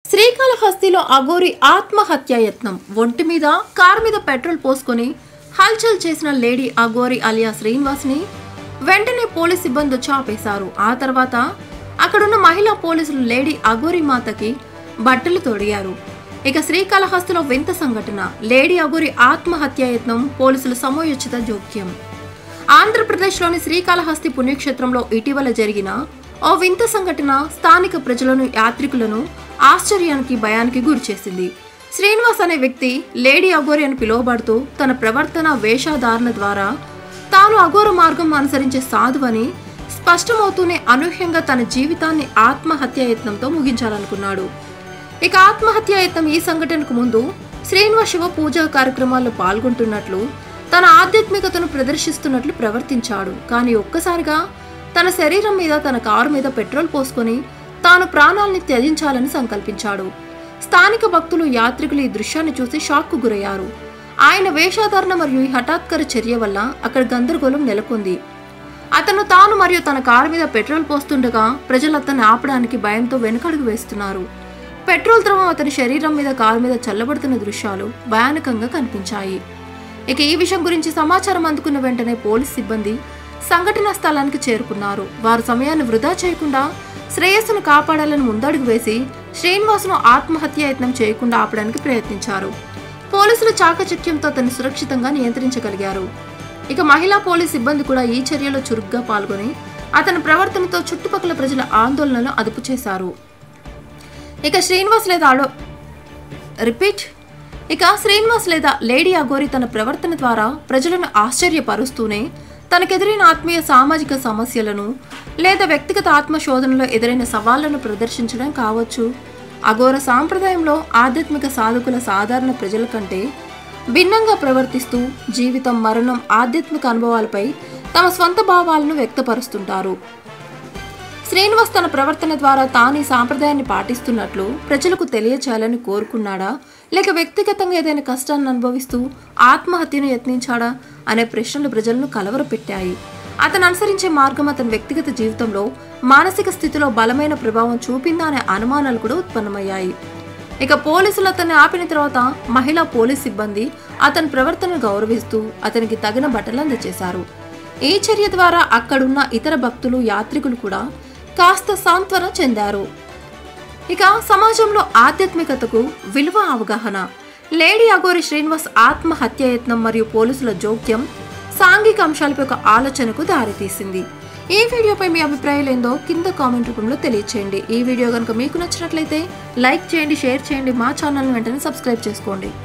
శ్రీకాళహస్తిలో అఘోరి ఆత్మహత్యాయత్నం ఒంటి మీద కారు మీద పెట్రోల్ పోసుకొని హల్చల్ చేసిన లేడీ అఘోరి అలియా శ్రీనివాస్ని వెంటనే పోలీస్ సిబ్బంది వచ్చి ఆపేశారు ఆ తర్వాత అక్కడున్న మహిళా పోలీసులు లేడీ అఘోరి మాతకి బట్టలు తొడిగారు ఇక శ్రీకాళహస్తిలో వింత సంఘటన లేడీ అఘోరి ఆత్మహత్యాయత్నం పోలీసుల సమయోచిత జోక్యం ఆంధ్రప్రదేశ్లోని శ్రీకాళహస్తి పుణ్యక్షేత్రంలో ఇటీవల జరిగిన ఓ వింత సంఘటన స్థానిక ప్రజలను యాత్రికులను ఆశ్చర్యానికి భయానికి గురిచేసింది శ్రీనివాస్ అనే వ్యక్తి లేడీ అఘోరి అని పిలువబడుతూ తన ప్రవర్తన వేషధారణ ద్వారా తాను అఘోర మార్గం అనుసరించే సాధువని స్పష్టమవుతూనే అనూహ్యంగా తన జీవితాన్ని ఆత్మహత్యాయత్నంతో ముగించాలనుకున్నాడు ఇక ఆత్మహత్యాయత్నం ఈ సంఘటనకు ముందు శ్రీనివాస్ శివ పూజా కార్యక్రమాల్లో పాల్గొంటున్నట్లు తన ఆధ్యాత్మికతను ప్రదర్శిస్తున్నట్లు ప్రవర్తించాడు కానీ ఒక్కసారిగా తన శరీరం మీద తన కారు మీద పెట్రోల్ పోసుకొని తాను ప్రాణాల్ని త్యజించాలని సంకల్పించాడు స్థానిక భక్తులు యాత్రికులు ఈ దృశ్యాన్ని చూసి షాక్కు గురయ్యారు ఆయన వేషాధారణ మరియు ఈ హఠాత్కర చర్య వల్ల అక్కడ గందరగోళం నెలకొంది అతను తాను మరియు తన కారు మీద పెట్రోల్ పోస్తుండగా ప్రజలు అతన్ని ఆపడానికి భయంతో వెనుకడుగు వేస్తున్నారు పెట్రోల్ ద్రవం అతని శరీరం మీద కారు మీద చల్లబడుతున్న దృశ్యాలు భయానకంగా కనిపించాయి ఇక ఈ విషయం గురించి సమాచారం అందుకున్న వెంటనే పోలీస్ సిబ్బంది సంఘటనా స్థలానికి చేరుకున్నారు వారు సమయాన్ని వృధా చేయకుండా శ్రేయస్సును కాపాడాలని ముందడుగు వేసి శ్రీనివాసును ఆత్మహత్యాయత్నం చేయకుండా ఆపడానికి ప్రయత్నించారు పోలీసులు చాకచక్యంతో అతన్ని సురక్షితంగా నియంత్రించగలిగారు ఇక మహిళా పోలీస్ సిబ్బంది కూడా ఈ చర్యలో చురుగ్గా పాల్గొని అతని ప్రవర్తనతో చుట్టుపక్కల ప్రజల ఆందోళనను అదుపు చేశారు ఇక శ్రీనివాస్ లేదా ఆడో రిపీట్ ఇక శ్రీనివాస్ లేదా లేడీ అగోరి తన ప్రవర్తన ద్వారా ప్రజలను ఆశ్చర్యపరుస్తూనే తనకెదురైన ఆత్మీయ సామాజిక సమస్యలను లేదా వ్యక్తిగత ఆత్మశోధనలో ఎదురైన సవాళ్లను ప్రదర్శించడం కావచ్చు అఘోర సాంప్రదాయంలో ఆధ్యాత్మిక సాధకుల సాధారణ ప్రజల కంటే భిన్నంగా ప్రవర్తిస్తూ జీవితం మరణం ఆధ్యాత్మిక అనుభవాలపై తమ స్వంత భావాలను వ్యక్తపరుస్తుంటారు శ్రీనివాస్ తన ప్రవర్తన ద్వారా తాను ఈ సాంప్రదాయాన్ని పాటిస్తున్నట్లు ప్రజలకు తెలియచేయాలని కోరుకున్నాడా లేక వ్యక్తిగతంగా ఏదైనా కష్టాన్ని అనుభవిస్తూ ఆత్మహత్యను యత్నించాడా అనే ప్రశ్నలు ప్రజలను కలవరపెట్టాయి అతను అనుసరించే మార్గం అతని వ్యక్తిగత జీవితంలో మానసిక స్థితిలో బలమైన ప్రభావం చూపిందా అనే అనుమానాలు కూడా ఉత్పన్నమయ్యాయి ఇక పోలీసులు అతన్ని ఆపిన తర్వాత మహిళా పోలీస్ సిబ్బంది అతని ప్రవర్తనను గౌరవిస్తూ అతనికి తగిన బట్టలు అందజేశారు ఈ చర్య ద్వారా అక్కడున్న ఇతర భక్తులు యాత్రికులు కూడా కాస్త సాంత్వన చెందారు ఇక సమాజంలో ఆధ్యాత్మికతకు విలువ అవగాహన లేడీ అగోరి శ్రీనివాస్ ఆత్మహత్యాయత్నం మరియు పోలీసుల జోక్యం సాంఘిక అంశాలపై ఒక ఆలోచనకు దారితీసింది ఈ వీడియోపై మీ అభిప్రాయాలు ఏందో కింద కామెంట్ రూపంలో తెలియచేయండి ఈ వీడియో కనుక మీకు నచ్చినట్లయితే లైక్ చేయండి షేర్ చేయండి మా ఛానల్ని వెంటనే సబ్స్క్రైబ్ చేసుకోండి